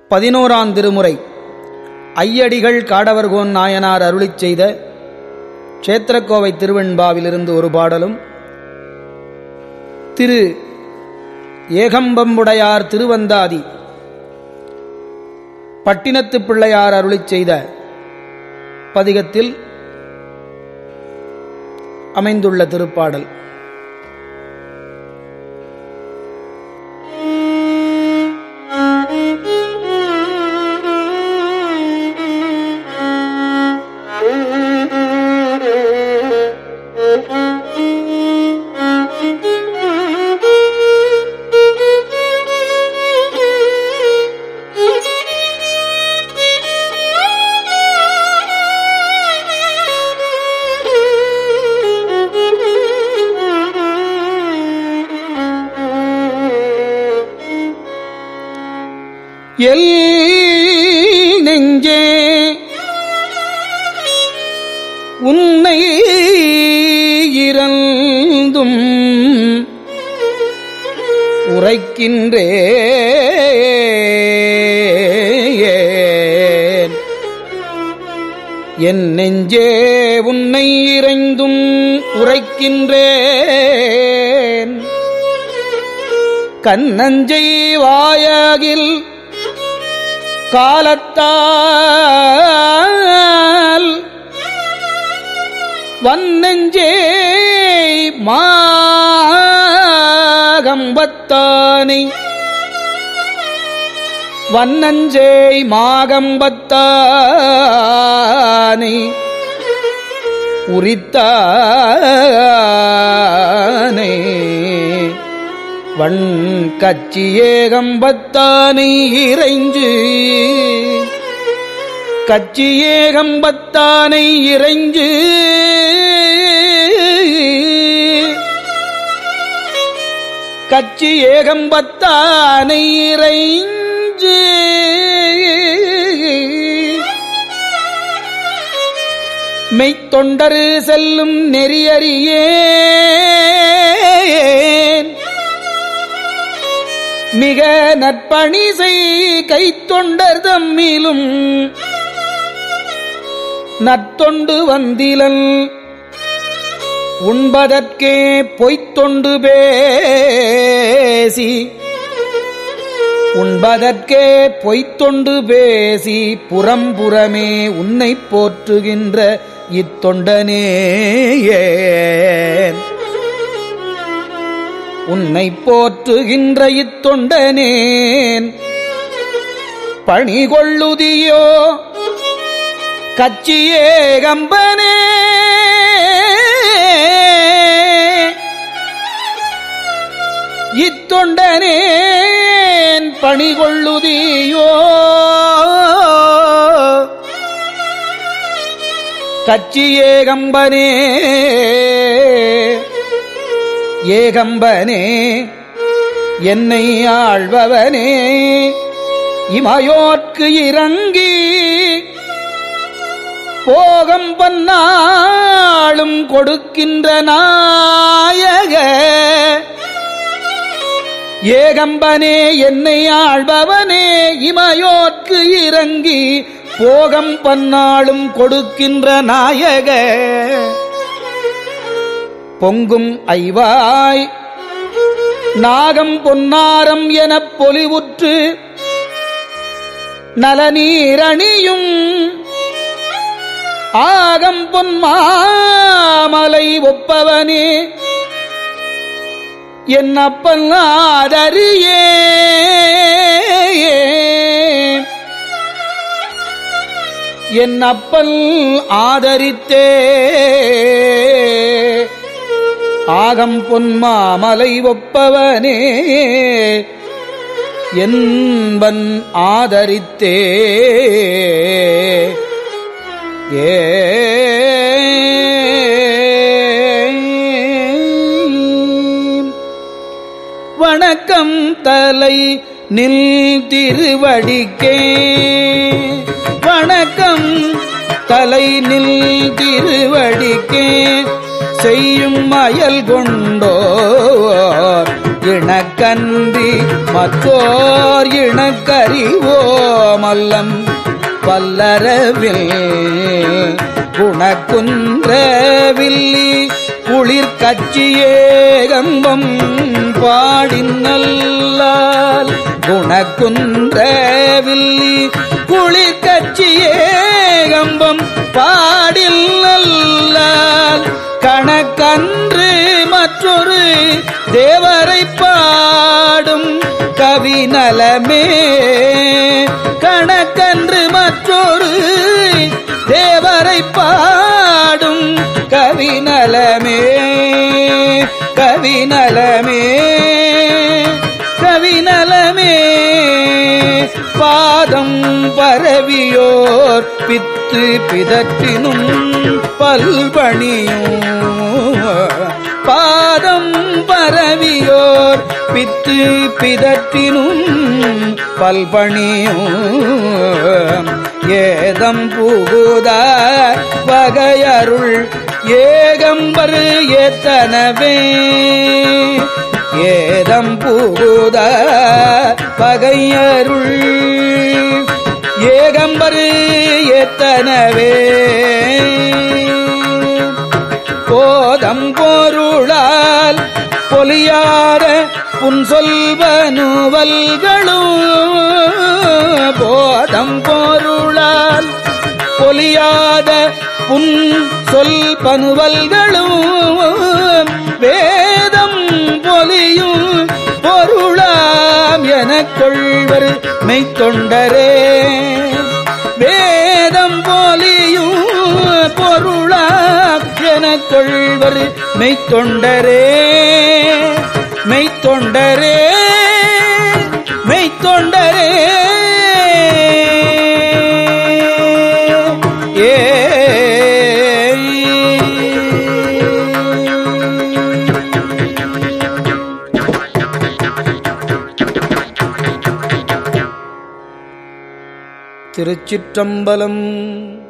பதினோராம் திருமுறை ஐயடிகள் காடவர்கோன் நாயனார் அருளிச் செய்த க்ஷேத்திரக்கோவை திருவெண்பாவிலிருந்து ஒரு பாடலும் திரு ஏகம்பம்புடையார் திருவந்தாதி பட்டினத்து பிள்ளையார் அருளிச் செய்த பதிகத்தில் அமைந்துள்ள திருப்பாடல் எல் நெஞ்சே உன்னை இறந்தும் உரைக்கின்றேன் என் நெஞ்சே உன்னை இறைந்தும் உரைக்கின்றேன் கண்ணஞ்சை வாயாகில் காலத்தால் வன்னெஞ்சே மாகம்பத்தானை வன்னஞ்சே மாகம்பத்தானை உரித்தானே வன் கச்சியேகம்பத்தானை இறைஞ்சு கச்சியேகம்பத்தானை இறைஞ்சு கச்சி ஏகம்பத்தானை இறைஞ்சு மெய்த்தொண்டரு செல்லும் நெறியறியேன் மிக நற்பணி செய் கைத்தொண்டர் தம்மிலும் நற்தொண்டு வந்திலன் உண்பதற்கே பொய்த்தொண்டு பேசி உண்பதற்கே பொய்த்தொண்டு பேசி புறம்புறமே உன்னை போற்றுகின்ற இத்தொண்டனேயேன் உன்னை போற்றுகின்ற இத்தொண்டனேன் பணி கொள்ளுதியோ கச்சியே கம்பனே இத்தொண்டனேன் பணி கொள்ளுதியோ கச்சியே கம்பனே ஏகம்பனே என்னை ஆழ்பவனே இமையோர்க்கு இறங்கி போகம் பன்னாளும் கொடுக்கின்ற நாயக ஏகம்பனே என்னை ஆழ்பவனே இமையோர்க்கு இறங்கி போகம் பன்னாளும் கொடுக்கின்ற நாயக பொங்கும் ஐவாய் நாகம் பொன்னாரம் எனப் பொலிவுற்று நலநீரணியும் ஆகம் பொன்மாமலை ஒப்பவனே என் அப்பன் ஆதரியே என் அப்பல் ஆதரித்தே ஆகம் பொன்மாமலை ஒப்பவனே என்பன் ஆதரித்தே ஏ வணக்கம் தலை நில் திருவடிக்கே வணக்கம் தலை நில் திருவடிக்கே செய்யும் மயல் கொண்டோர் இணக்கன்றி மற்றோர் இணக்கறிவோர் மல்லம் பல்லரவில் குணக்குன்றவில்லி குளிர் கட்சியேகம்பம் பாடின் நல்லால் குணக்குன்றவில்லி குளிர் கட்சியேகம்பம் பாடில் நல்லால் கணக்கன்று மற்றொரு தேவரை பாடும் கவி நலமே கணக்கன்று மற்றொரு தேவரை பாடும் கவி நலமே கவி நலமே கவி நலமே பாதம் பரவியோர் பித்து பிதற்றினும் பல்பணியும் பாதம் பரவியோர் பித்து பிதற்றினும் பல்பணியும் ஏதம் புகுத வகையருள் ஏகம்பர் ஏத்தனவே ஏதம் புகுத பகையருள் ஏகம்பரு ஏத்தனவே போதம் பொருளால் பொலியார புன் சொல்வனுவல்களும் போதம் பொருளால் பொலியாத புன் சொல் பனுவல்களும் வேதம் பொலியும் பொருளாம் எனக் கொள்வர் மெய்த்தொண்டரே வேதம் பொலியும் பொருளாம் எனக் கொள்வர் மெய்த்தொண்டரே மெய்த்தொண்டரே மெய்த்தொண்டரே ஏ திருச்சிற்றம்பலம்